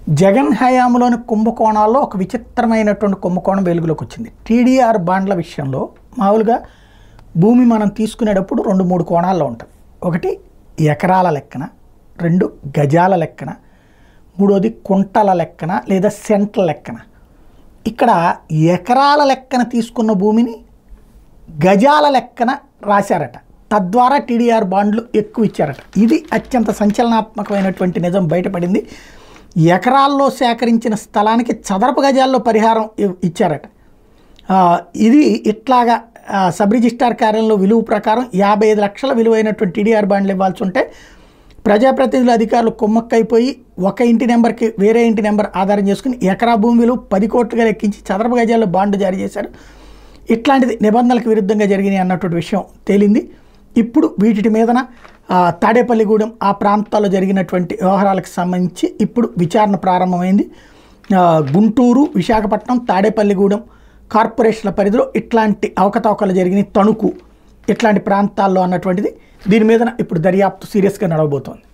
జగన్ హయాంలోని కుంభకోణాల్లో ఒక విచిత్రమైనటువంటి కుంభకోణం వెలుగులోకి వచ్చింది టీడీఆర్ బాండ్ల విషయంలో మామూలుగా భూమి మనం తీసుకునేటప్పుడు రెండు మూడు కోణాల్లో ఉంటుంది ఒకటి ఎకరాల లెక్కన రెండు గజాల లెక్కన మూడోది కుంటల లెక్కన లేదా సెంట్ల లెక్కన ఇక్కడ ఎకరాల లెక్కన తీసుకున్న భూమిని గజాల లెక్కన రాశారట తద్వారా టీడీఆర్ బాండ్లు ఎక్కువ ఇచ్చారట ఇది అత్యంత సంచలనాత్మకమైనటువంటి నిజం బయటపడింది ఎకరాల్లో సేకరించిన స్థలానికి చదరపు గజాల్లో పరిహారం ఇ- ఇచ్చారట ఆ, ఇది ఇట్లాగా ఆ, సబ్ రిజిస్ట్రార్ కార్యాలయంలో విలువ ప్రకారం యాభై ఐదు లక్షల విలువైనటువంటి టీడీఆర్ బాండ్లు ఇవ్వాల్సి ఉంటే ప్రజాప్రతినిధుల అధికారులు కుమ్మక్కైపోయి ఒక ఇంటి నెంబర్కి వేరే ఇంటి నెంబర్ ఆధారం చేసుకుని ఎకరా భూమి విలువ పది కోట్లుగా లెక్కించి చదరపు గజాల్లో బాండ్ జారీ చేశారు ఇట్లాంటిది నిబంధనలకు విరుద్ధంగా జరిగినాయి అన్నటువంటి విషయం తేలింది ఇప్పుడు వీటి మీదన ఆ, తాడేపల్లిగూడెం ఆ ప్రాంతాల్లో జరిగినటువంటి వ్యవహారాలకు సంబంధించి ఇప్పుడు విచారణ ప్రారంభమైంది ఆ, గుంటూరు విశాఖపట్నం తాడేపల్లిగూడెం కార్పొరేషన్ల పరిధిలో ఇట్లాంటి అవకతవకలు జరిగినాయి తణుకు ఇట్లాంటి ప్రాంతాల్లో అన్నటువంటిది దీని మీద ఇప్పుడు దర్యాప్తు సీరియస్గా నడవబోతోంది